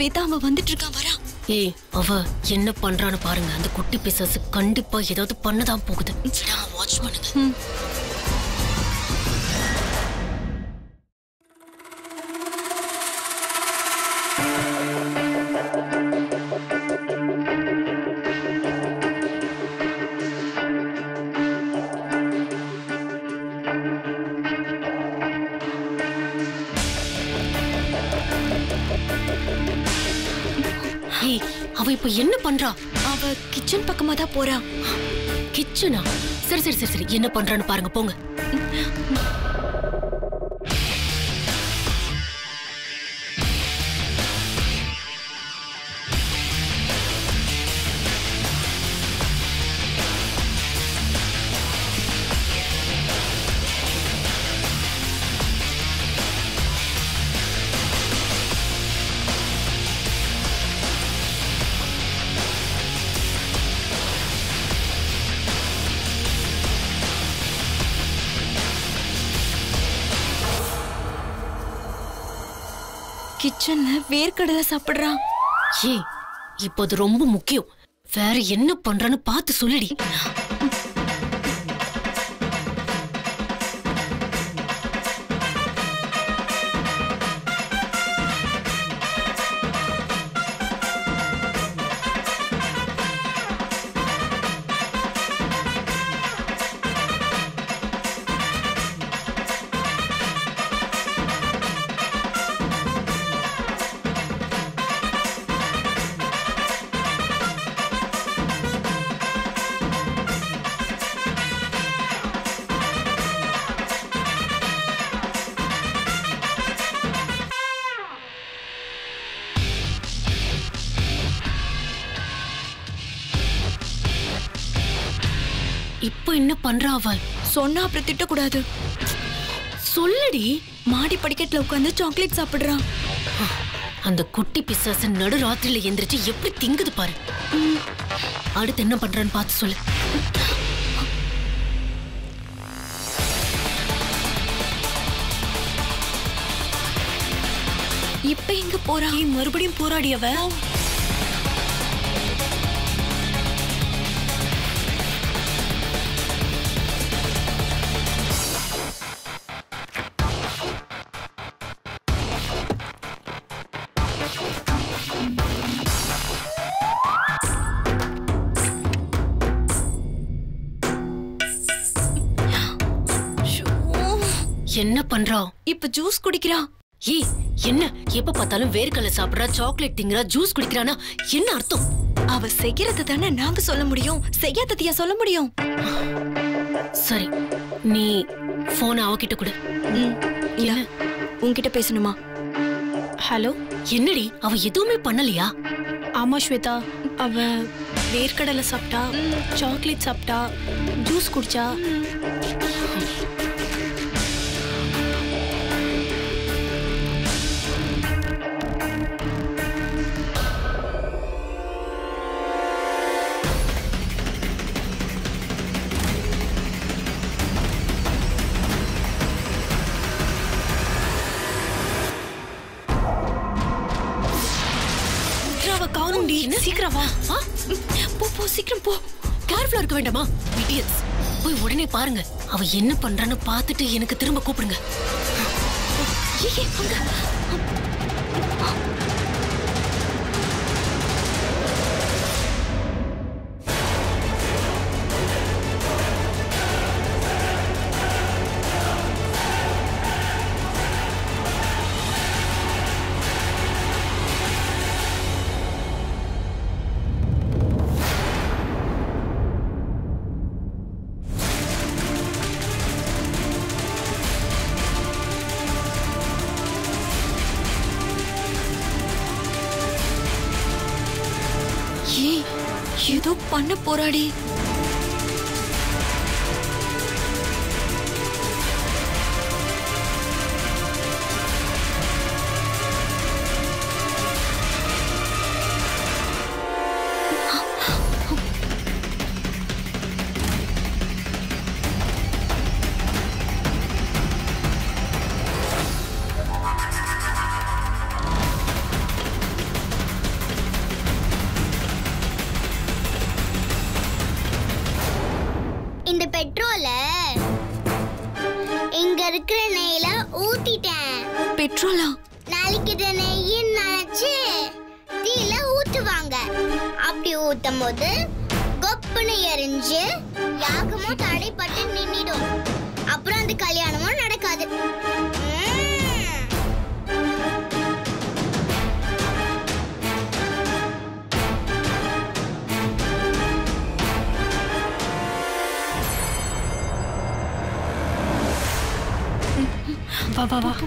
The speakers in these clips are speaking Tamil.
ஸ்வேதா அவன் வந்துட்டு இருக்கான் வரா ஏய் அவ என்ன பண்றான்னு பாருங்க அந்த குட்டி பிசாசு கண்டிப்பா ஏதாவது பண்ணதான் போகுது வாட்ச் பண்ணுங்க ஏய் அவ இப்ப என்ன பண்றா அவ கிச்சன் பக்கமா தான் போறா கிச்சனா சரி சரி சரி சரி என்ன பண்றான்னு பாருங்க போங்க கிச்சன்ல வேர்க்கடலை சாப்பிடுறான் ஏய் இப்போ அது ரொம்ப முக்கியம் வேற என்ன பண்றான்னு பார்த்து சொல்லுடி இப்போ என்ன பண்றா அவ சொன்னா அப்புறம் திட்டக்கூடாது சொல்லுடி மாடி படிக்கட்டுல உட்காந்து சாக்லேட் சாப்பிடுறான் அந்த குட்டி பிசாசு நடு ராத்திரில எந்திரிச்சு எப்படி திங்குது பாரு அடுத்து என்ன பண்றான்னு பார்த்து சொல்லு இப்ப எங்க போறா மறுபடியும் போராடியவ என்ன பண்றா இப்ப ஜூஸ் குடிக்கிறா ஏய் என்ன எப்ப பார்த்தாலும் வேர்க்கடலை சாப்பிடுறா சாக்லேட் திங்கிறா ஜூஸ் குடிக்கிறானா என்ன அர்த்தம் அவ செய்யறது தானே நாங்க சொல்ல முடியும் செய்யாததையா சொல்ல முடியும் சரி நீ போனை அவகிட்ட கொடு ம், இல்ல உன்கிட்ட பேசணுமா ஹலோ என்னடி அவ எதுவுமே பண்ணலையா ஆமா ஸ்வேதா அவ வேர்க்கடலை சாப்பிட்டா சாக்லேட் சாப்பிட்டா ஜூஸ் குடிச்சா அவ காணும்டி சீக்கிரம் வா ஆ? போ போ சீக்கிரம் போ கேர்ஃபுல்லா இருக்க வேண்டாமா idiots போய் உடனே பாருங்க அவ என்ன பண்றான்னு பார்த்துட்டு எனக்கு திரும்ப கூப்பிடுங்க ஏய், ஏய், அங்க. ஏய் ஏதோ பண்ண போராடி பெட்ரோல இங்க இருக்கிற நெய்ல ஊத்திட்டேன் பெட்ரோலா நாளைக்கு இத நெய்யின் நினைச்சு தீல ஊத்துவாங்க அப்படி ஊத்தும் போது கொப்புன்னு எரிஞ்சு யாகமும் தடைப்பட்டு நின்னிடும் அப்புறம் அந்த கல்யாணமும் நடக்காது உம். வா வா வா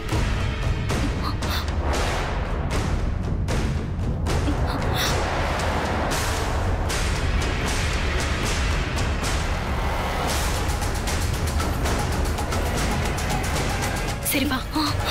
சரி வா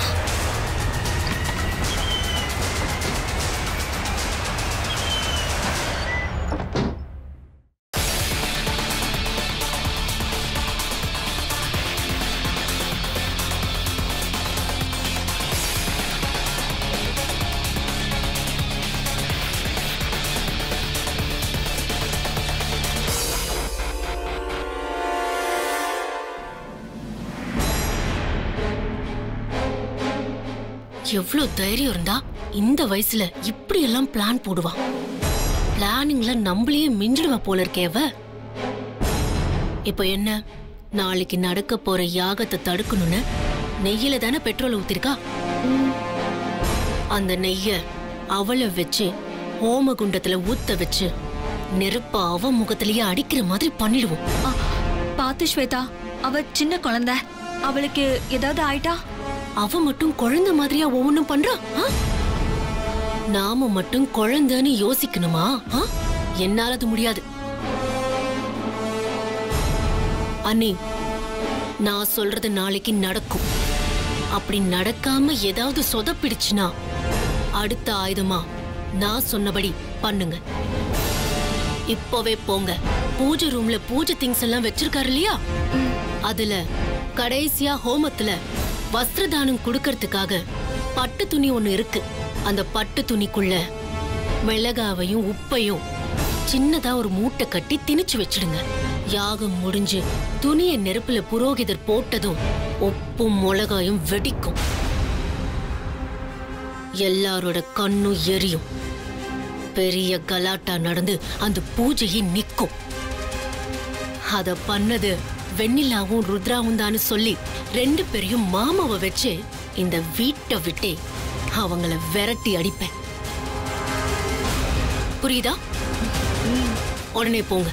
எவ்வளவு தைரியம் இருந்தா இந்த வயசுல இப்படி எல்லாம் பிளான் போடுவா பிளானிங்ல நம்மளையே மிஞ்சிடுவா போல இருக்கே அவ இப்போ என்ன நாளைக்கு நடக்க போற யாகத்தை தடுக்கணும்னு நெய்யில தானே பெட்ரோல் ஊத்திருக்கா அந்த நெய்ய அவளை வச்சு ஹோமகுண்டத்துல ஊத்த வச்சு நெருப்ப அவ முகத்திலேயே அடிக்கிற மாதிரி பண்ணிடுவோம் ஆ, பாத்து ஸ்வேதா அவ சின்ன குழந்தை அவளுக்கு ஏதாவது ஆயிட்டா அவ மட்டும் குழந்தை மாதிரியா ஒவ்வொன்றும் பண்றா ஆ? நாம மட்டும் குழந்தைன்னு யோசிக்கணுமா ஆ? என்னால அது முடியாது அண்ணி நான் சொல்றது நாளைக்கு நடக்கும் அப்படி நடக்காம ஏதாவது சொதப்பிடுச்சுன்னா அடுத்த ஆயுதமா நான் சொன்னபடி பண்ணுங்க இப்பவே போங்க பூஜை ரூம்ல பூஜை திங்ஸ் எல்லாம் வச்சிருக்காரு இல்லையா அதுல கடைசியா ஹோமத்துல வஸ்திரதானம் கொடுக்கறதுக்காக பட்டு துணி ஒண்ணு இருக்கு அந்த பட்டு துணிக்குள்ள மிளகாவையும் உப்பையும் சின்னதா ஒரு மூட்டை கட்டி திணிச்சு வச்சிடுங்க யாகம் முடிஞ்சு துணியை நெருப்புல புரோகிதர் போட்டதும் உப்பும் மிளகாயும் வெடிக்கும் எல்லாரோட கண்ணும் எரியும் பெரிய கலாட்டா நடந்து அந்த பூஜையை நிக்கும் அத பண்ணது வெண்ணிலாவும் ருத்ராவும் தான் சொல்லி ரெண்டு பேரையும் மாமாவை வச்சு இந்த வீட்டை விட்டே அவங்கள விரட்டி அடிப்பேன் புரியுதா உடனே போங்க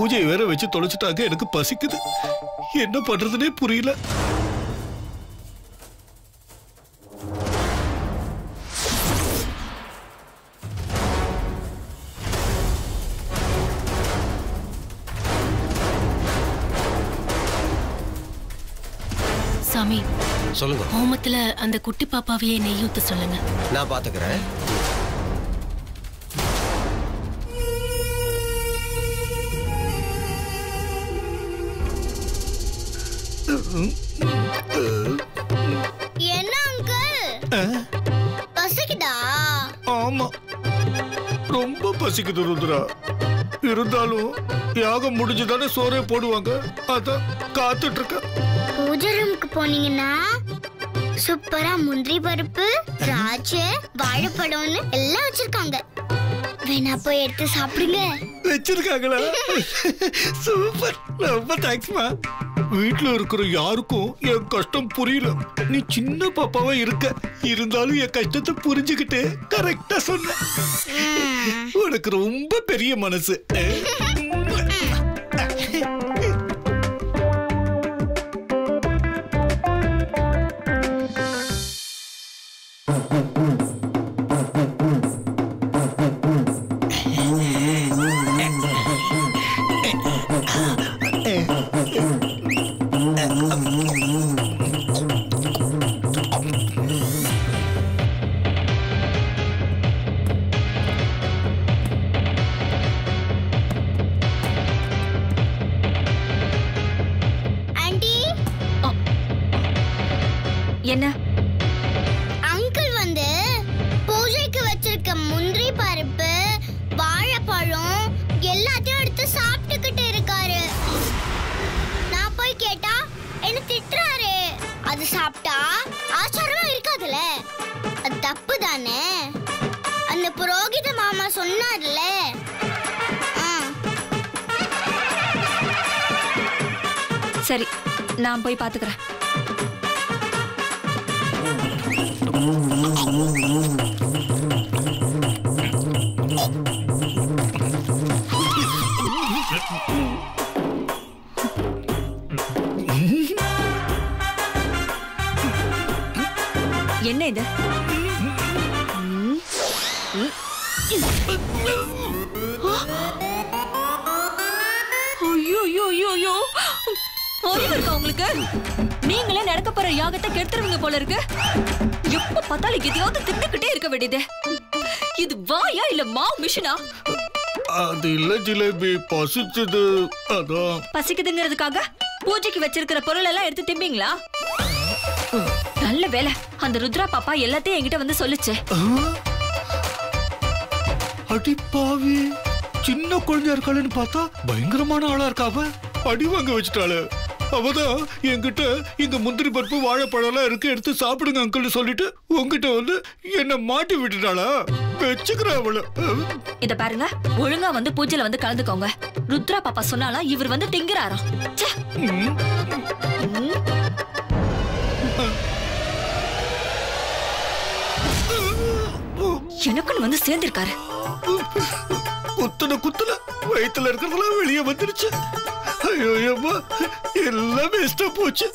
பூஜையை வேற வச்சு தொலைச்சிட்டாங்க எனக்கு பசிக்குது என்ன பண்றதுனே புரியல சாமி சொல்லுங்க ஹோமத்துல அந்த குட்டி பாப்பாவையே நெய் ஊத்த சொல்லுங்க நான் பாத்துக்கிறேன் என்ன அங்கிள் அஹ், பசிக்குதா ஆமா ரொம்ப பசிக்குது ருத்ரா இருந்தாலும் யாகம் முடிஞ்சுதானே சோறே போடுவாங்க அதான் காத்துட்டு இருக்கேன் பூஜை ரூமுக்கு போனீங்கன்னா சூப்பரா முந்திரி பருப்பு திராட்சை வாழைப்பழம்னு எல்லாம் வச்சிருக்காங்க வேணா போய் எடுத்து சாப்பிடுங்க வச்சிருக்காங்களா சூப்பர் ரொம்ப தேங்க்ஸ்மா வீட்ல இருக்கிற யாருக்கும் என் கஷ்டம் புரியல நீ சின்ன பாப்பாவா இருக்க இருந்தாலும் என் கஷ்டத்தை புரிஞ்சுக்கிட்டு கரெக்டா சொன்ன உனக்கு ரொம்ப பெரிய மனசு ஆண்டி என்ன அங்கிள் வந்து பூஜைக்கு வச்சிருக்க முந்திரி பருப்பு வாழைப்பழம் எல்லாத்தையும் எடுத்து சாப்பிட்டுக்கிட்டு இருக்காரு நான் போய் கேட்டா என்ன திட்டுறாரு அது சாப்பிட்டா ஆச்சாரமா இருக்காதுல்ல அது தப்பு தானே அந்த புரோகித மாமா சொன்னார்ல ஆ சரி நான் போய் பாத்துக்கிறேன் என்ன இது ஐயோ ஐயோ ஐயோ ஐயோ அறிவு இருக்கா உங்களுக்கு நீங்களே நடக்க போற யாகத்தை கெடுத்துருவீங்க போல இருக்கு எப்ப பார்த்தாலும் எதையாவது தின்னுக்கிட்டே இருக்க வேண்டியது இது வாயா இல்ல மாவு மிஷினா அது இல்ல ஜிலேபி பசிச்சது அதான் பசிக்குதுங்கிறதுக்காக பூஜைக்கு வச்சிருக்கிற பொருள் எல்லாம் எடுத்து திம்பீங்களா நல்ல வேலை அந்த ருத்ரா பாப்பா எல்லாத்தையும் என்கிட்ட வந்து சொல்லுச்சு அடி பாவி சின்ன குழந்தையா இருக்காளுன்னு பார்த்தா பயங்கரமான ஆளா இருக்காவ அடி வாங்க வச்சுட்டாளு அவதான் என்கிட்ட இங்க முந்திரி பருப்பு வாழைப்பழம் எல்லாம் இருக்கு எடுத்து சாப்பிடுங்க அங்கிள்னு சொல்லிட்டு உங்ககிட்ட வந்து என்ன மாட்டி விட்டுட்டாளா வச்சுக்கிறா அவள இத பாருங்க ஒழுங்கா வந்து பூஜையில வந்து கலந்துக்கோங்க ருத்ரா பாப்பா சொன்னாலாம் இவர் வந்து திங்கிறாராம் ச்சே. எனக்குன்னு வந்து சேர்ந்திருக்காரு குத்துன குத்துல வயித்துல இருக்கிறதெல்லாம் வெளியே வந்துருச்சு ஐயோ அம்மா எல்லாம் வேஸ்டா போச்சு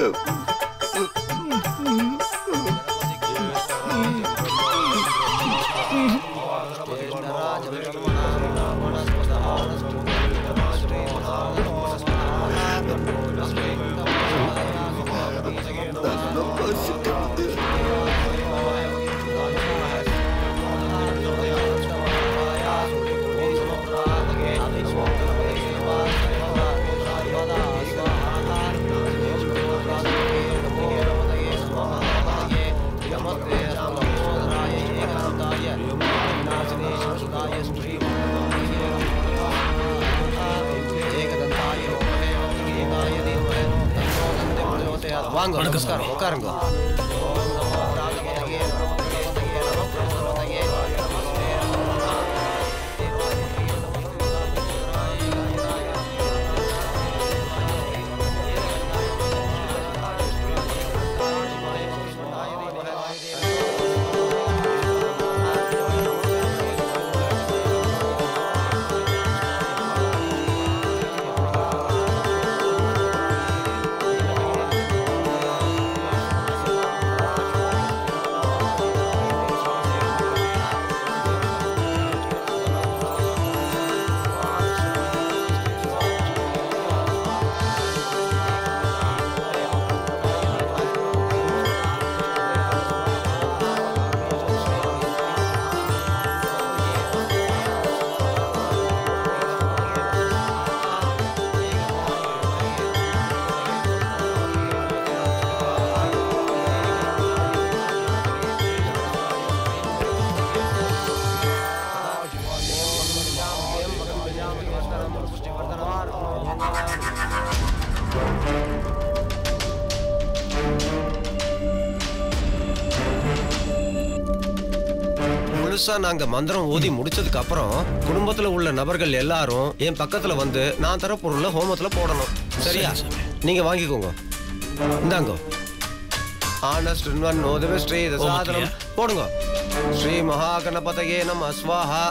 வாங்க நமஸ்காரம் உட்காருங்க முழுசா நாங்க மந்திரம் ஓதி முடிச்சதுக்கு அப்புறம் குடும்பத்துல உள்ள நபர்கள் எல்லாரும் என் பக்கத்துல வந்து நான் தர பொருளை ஹோமத்துல போடணும் சரியா நீங்க வாங்கிக்கோங்க இந்தாங்க ஆனஸ்ட் இன்வன் நோதவே ஸ்ரீ சாதனம் போடுங்க ஸ்ரீ மகா கணபதயே நம ஸ்வாஹா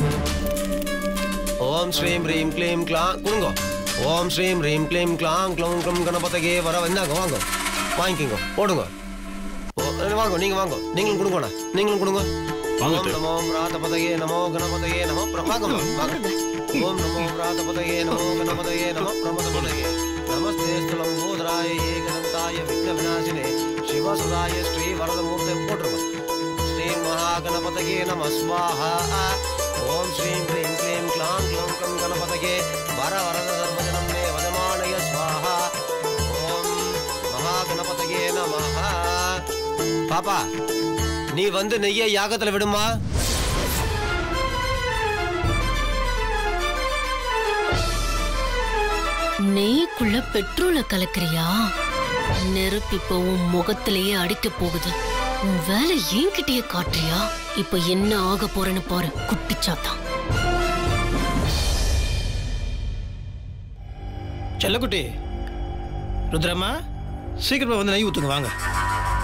ஓம் ஸ்ரீம் ரீம் க்ளீம் க்ளாங் கொடுங்க ஓம் ஸ்ரீம் ரீம் க்ளீம் க்ளாங் க்ளம் க்ளம் கணபதகே வர வந்தாங்க வாங்க வாங்கிக்கோங்க போடுங்க ஓ, வாங்க நீங்க வாங்க நீங்களும் கொடுங்கண்ணா நீங்களும் கொடுங்க ஓம் நமோ பிராதபதயே நமோ கணபதயே நமோ பிர- வாங்க வாங்க ஓம் நமோ பிராதபதயே நமோ கணபதயே நமோ பிரமதபதயே நமஸ்தே ஸ்தலம் போதராய ஏகதந்தாய விக்ன விநாசினே சிவசுதாய ஸ்ரீ வரதமூர்த்தி போட்டுருங்க ஸ்ரீ மகாகணபதகே நம ஸ்வாஹா ஓம் ஸ்ரீம் க்ளீம் க்ளீம் க்ளாம் க்ளம் கம் கணபதகே வர வரத சர்வஜனம் மே வதமானய ஸ்வாஹா ஓம் மகாகணபதகே நமஹ பாப்பா நீ வந்து நெய்யை யாகத்துல விடுமா நெய்க்குள்ள பெட்ரோலை கலக்குறியா நெருப்பு இப்போ உன் முகத்திலேயே அடிக்க போகுது உன் வேலை என்கிட்டயே காட்டுறியா இப்ப என்ன ஆக போறேன்னு பாரு குட்டிச்சாத்தான் செல்லக்குட்டி ருத்ரம்மா சீக்கிரமா வந்து நெய் ஊத்துங்க வாங்க